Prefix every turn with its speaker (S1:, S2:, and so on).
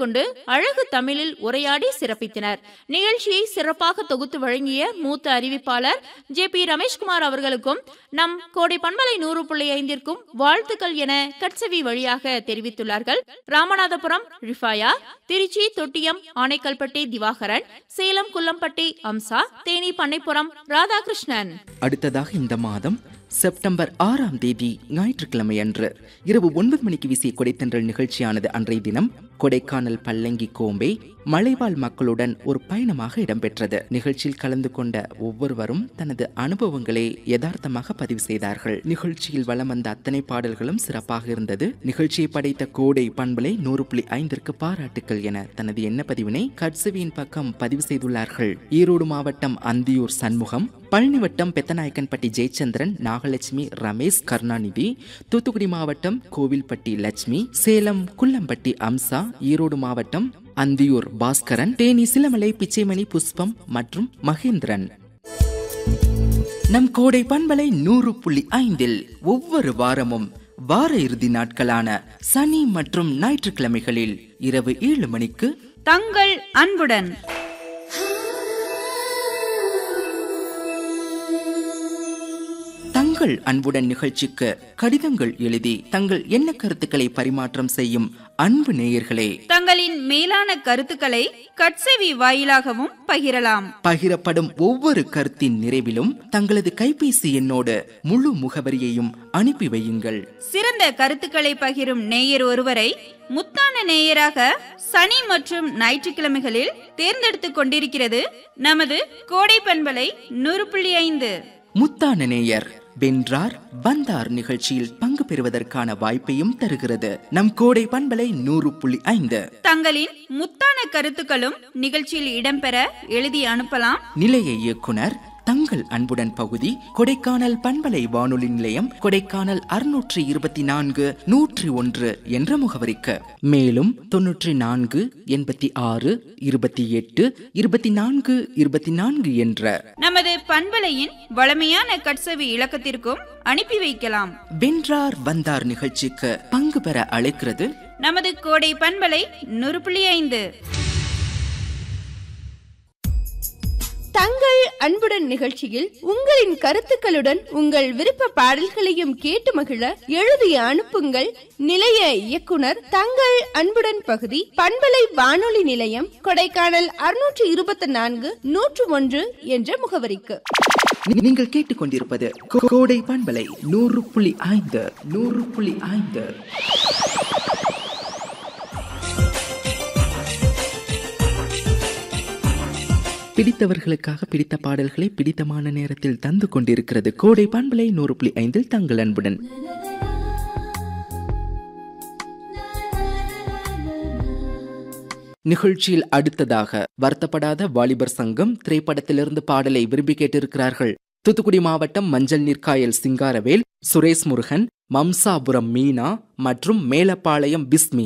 S1: கொண்டு அழகு தமிழில் உரையாடி சிறப்பித்தனர் நிகழ்ச்சியை சிறப்பாக தொகுத்து வழங்கிய மூத்த அறிவிப்பாளர் ஜே பி ரமேஷ்குமார் அவர்களுக்கும் நம் கோடை பண்பலை நூறு புள்ளி ஐந்திற்கும் வாழ்த்துக்கள் என கட்சவி வழியாக தெரிவித்துள்ளார்கள் ராமநாதபுரம் ரிஃபாயா திருச்சி தொட்டியம் ஆனைக்கல்பட்டி திவாகரன் சேலம் குள்ளம்பட்டி அம்சா தேனி பண்ணைப்புறம் ராதாகிருஷ்ணன்
S2: அடுத்ததாக இந்த மாதம் செப்டம்பர் ஆறாம் தேதி ஞாயிற்றுக்கிழமை அன்று இரவு ஒன்பது மணிக்கு வீசிய கொடைத்தன்றல் நிகழ்ச்சியானது அன்றைய தினம் கொடைக்கானல் பல்லங்கி கோம்பை மலைவாழ் மக்களுடன் ஒரு பயணமாக இடம்பெற்றது நிகழ்ச்சியில் கலந்து கொண்ட ஒவ்வொருவரும் தனது அனுபவங்களை யதார்த்தமாக பதிவு செய்தார்கள் நிகழ்ச்சியில் வலம் வந்த அத்தனை பாடல்களும் சிறப்பாக இருந்தது நிகழ்ச்சியை படைத்த கோடை பண்பலை நூறு புள்ளி ஐந்திற்கு பாராட்டுக்கள் என தனது எண்ண பதிவினை கட்சவியின் பக்கம் பதிவு செய்துள்ளார்கள் ஈரோடு மாவட்டம் அந்தியூர் சண்முகம் பழனி வட்டம் பெத்தநாயக்கன்பட்டி ஜெயச்சந்திரன் நாகலட்சுமி ரமேஷ் கருணாநிதி தூத்துக்குடி மாவட்டம் கோவில்பட்டி லட்சுமி சேலம் குள்ளம்பட்டி அம்சா ஈரோடு மாவட்டம் அந்தியூர் பாஸ்கரன் தேனி சிலமலை பிச்சைமணி புஷ்பம் மற்றும் மகேந்திரன் நம் கோடை பண்பலை நூறு புள்ளி ஐந்தில் ஒவ்வொரு வாரமும் வார இறுதி நாட்களான சனி மற்றும் ஞாயிற்றுக்கிழமைகளில் இரவு ஏழு மணிக்கு
S3: தங்கள் அன்புடன்
S2: தங்கள் அன்புடன் நிகழ்ச்சிக்கு கடிதங்கள் எழுதி தங்கள் எண்ண கருத்துக்களை பரிமாற்றம் செய்யும் அன்பு நேயர்களே
S3: தங்களின் மேலான கருத்துக்களை கட்செவி வாயிலாகவும் பகிரலாம்
S2: பகிரப்படும் ஒவ்வொரு கருத்தின் நிறைவிலும் தங்களது கைபேசி எண்ணோடு முழு முகவரியையும் அனுப்பி வையுங்கள்
S3: சிறந்த கருத்துக்களை பகிரும் நேயர் ஒருவரை முத்தான நேயராக சனி மற்றும் ஞாயிற்றுக்கிழமைகளில் தேர்ந்தெடுத்துக் கொண்டிருக்கிறது நமது கோடை பண்பலை நூறு புள்ளி ஐந்து
S2: முத்தான நேயர் வென்றார் வந்தார் நிகழ்ச்சியில் பங்கு பெறுவதற்கான வாய்ப்பையும் தருகிறது நம் கோடை பண்பலை நூறு புள்ளி ஐந்து
S3: தங்களின் முத்தான கருத்துக்களும் நிகழ்ச்சியில் இடம்பெற எழுதி அனுப்பலாம்
S2: நிலைய இயக்குனர் தங்கள் அன்புடன் பகுதி கொடைக்கானல் பண்பலை வானொலி நிலையம் கொடைக்கானல் அறுநூற்றி இருபத்தி நான்கு நூற்றி ஒன்று என்ற முகவரிக்கு மேலும் தொன்னூற்றி நான்கு எண்பத்தி ஆறு இருபத்தி எட்டு இருபத்தி நான்கு இருபத்தி நான்கு என்ற
S3: நமது பண்பலையின் வளமையான கட்செவி இலக்கத்திற்கும் அனுப்பி வைக்கலாம்
S2: வென்றார் வந்தார் நிகழ்ச்சிக்கு பங்கு பெற அழைக்கிறது
S3: நமது கோடை பண்பலை நூறு புள்ளி ஐந்து
S4: தங்கள் அன்புடன் நிகழ்ச்சியில் உங்களின் கருத்துக்களுடன் உங்கள் விருப்ப பாடல்களையும் கேட்டு மகிழ எழுதி அனுப்புங்கள் நிலைய இயக்குனர் தங்கள் அன்புடன் பகுதி பண்பலை வானொலி நிலையம் கொடைக்கானல் அறுநூற்று இருபத்தி நான்கு நூற்று ஒன்று என்ற முகவரிக்கு
S2: நீ- நீங்கள் கேட்டுக்கொண்டிருப்பது கோ- கோடை பண்பலை நூறு புள்ளி ஐந்து நூறு புள்ளி ஐந்து பிடித்தவர்களுக்காக பிடித்த பாடல்களை பிடித்தமான நேரத்தில் தந்து கொண்டிருக்கிறது கோடை பண்பலை நூறு புள்ளி ஐந்தில் தங்கள் அன்புடன் நிகழ்ச்சியில் அடுத்ததாக வருத்தப்படாத வாலிபர் சங்கம் திரைப்படத்திலிருந்து பாடலை விரும்பி கேட்டிருக்கிறார்கள் தூத்துக்குடி மாவட்டம் மஞ்சள் நீர்க்காயல் சிங்காரவேல் சுரேஷ் முருகன் மம்சாபுரம் மீனா மற்றும் மேலப்பாளையம் பிஸ்மி